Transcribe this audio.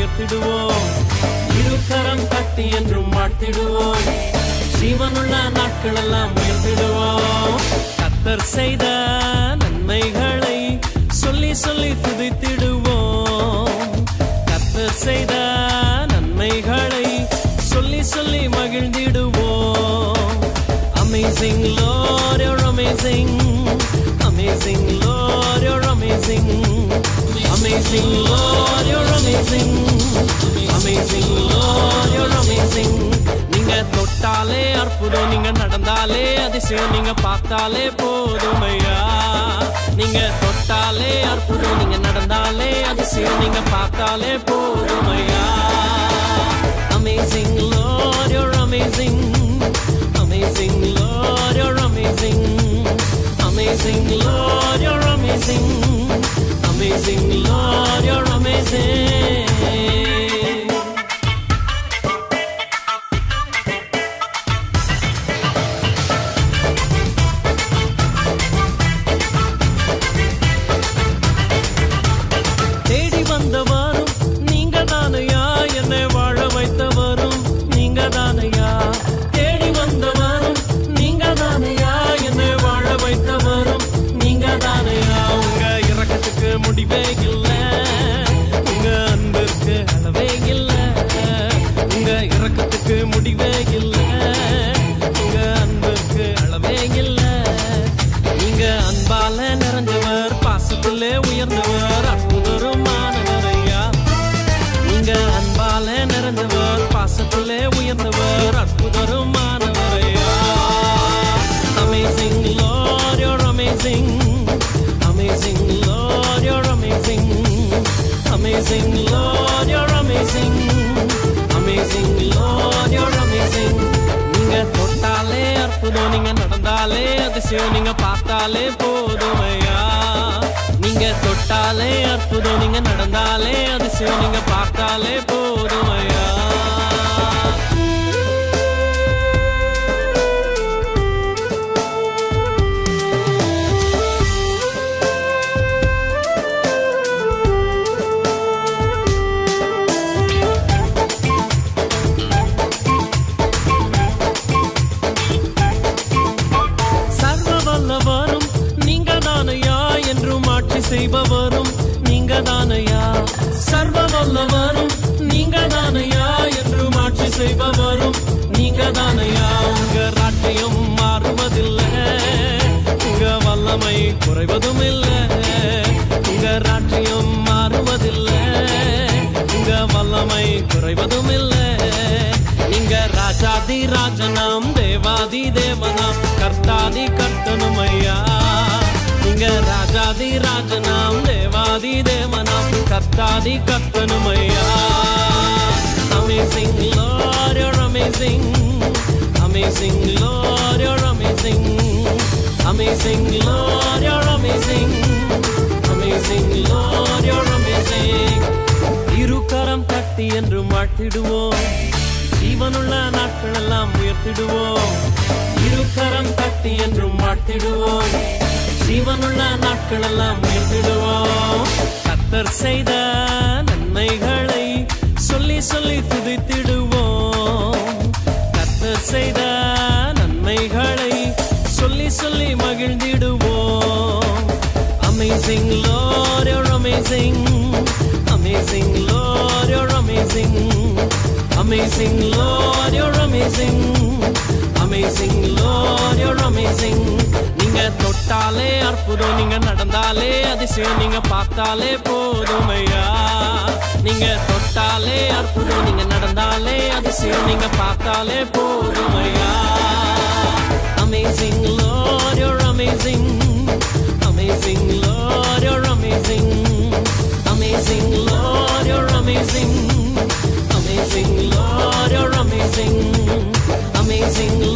உயர்த்திடுவோம் இருகரம் தட்டி என்றும் வாழ்த்திடுவோம் ஜீவனுள்ள நாட்கள் எல்லாம் உயர்த்திடுவோம் கத்தர் செய்த நன்மைகளை சொல்லி சொல்லி துதித்திடுவோம் கத்தர் செய்த நன்மைகளை சொல்லி சொல்லி மகிழ்ந்திடுவோம் Amazing Lord, you're amazing. Amazing Lord, you're amazing. Amazing Lord, you're amazing. Amazing Lord, you're amazing. நீங்க தொட்டாலே அற்புதம் நீங்க நடந்தாலே அதிசயம் நீங்க பார்த்தாலே போதுமையா நீங்க தொட்டாலே அற்புதம் நீங்க நடந்தாலே அதிசயம் நீங்க பார்த்தாலே போதுமையா Amazing Lord, you're amazing. Amazing Lord, you're amazing. Amazing Lord, you're amazing. Amazing Lord, you're amazing. தேடி வந்தவரும் நீங்க தானையா என்னை வாழ வைத்தவரும் நீங்க தானையா தேடி வந்தவரும் நீங்க தானையா என்னை வாழ வைத்தவரும் நீங்க தானையா உங்க இறக்கத்துக்கு முடிவே இல்ல உங்க அன்பிற்கு அளவே இல்ல உங்க இறக்கத்துக்கு முடிவே இல்ல உங்க அன்பிற்கு அளவே இல்ல நீங்க அன்பால நிறைஞ்சவர் பாசத்திலே உயர்ந்தவர் அற்புதருமானவர் ஐயா நீங்க அன்பால நிறைஞ்சவர் பாசத்திலே உயர்ந்தவர் அற்புதருமானவர் ஐயா Amazing Lord, you're amazing. Amazing Lord, you're amazing. Amazing Lord, you're amazing. Amazing Lord, you're amazing. நீங்க தொட்டாலே அற்புதம் நீங்க நடந்தாலே அதிசயம் நீங்க பார்த்தாலே போதுமையா நீங்க தொட்டாலே அற்புதம் நீங்க நடந்தாலே அதிசயம் நீங்க பார்த்தாலே போதுமையா சர்வ வல்லவரும் நீங்க தானையா என்றும் ஆட்சி செய்பவரும் நீங்க தானையா சர்வ வல்லவரும் நீங்க தானையா என்றும் ஆட்சி செய்பவரும் நீங்க தானையா உங்க ராட்டியம் மாறுவதில்லை உங்க வல்லமை குறைவதும் இல்லை உங்க ராட்டியம் மாறுவதில்லை உங்க வல்லமை குறைவதும் இல்லை நீங்க ராஜாதி ராஜனாம் தேவாதி தேவனாம் கர்த்தாதி கர்த்தனும் ஐயா நீங்க ராஜாதி ராஜனாம் தேவாதி தேவனாம் கர்த்தாதி கர்த்தனும் ஐயா Amazing Lord, you're amazing. Amazing Lord, you're amazing. Amazing Lord, you're amazing. Amazing Lord, you're amazing. இருகரம் தட்டி என்று வாழ்த்திடுவோம் ஜீவனுள்ள நாட்கள் எல்லாம் உயர்த்திடுவோம் இருகரம் தட்டி என்றும் வாழ்த்திடுவோம் ஜீவனுள்ள நாட்கள் எல்லாம் உயர்த்திடுவோம் கத்தர் செய்த நன்மைகளை சொல்லி சொல்லி துதித்திடுவோம் கத்தர் செய்த நன்மைகளை சொல்லி சொல்லி மகிழ்ந்திடுவோம் Amazing Lord, you're amazing. Amazing Lord, you're amazing. Amazing Lord, you're amazing. Amazing Lord, you're amazing. நீங்க தொட்டாலே அற்புதம் நீங்க நடந்தாலே அதிசயம் நீங்க பார்த்தாலே போதுமையா நீங்க தொட்டாலே அற்புதம் நீங்க நடந்தாலே அதிசயம் நீங்க பார்த்தாலே போதுமையா Amazing Lord, you're amazing. Amazing Lord, you're amazing. Amazing Lord, you're amazing. Amazing Lord, you're amazing. Amazing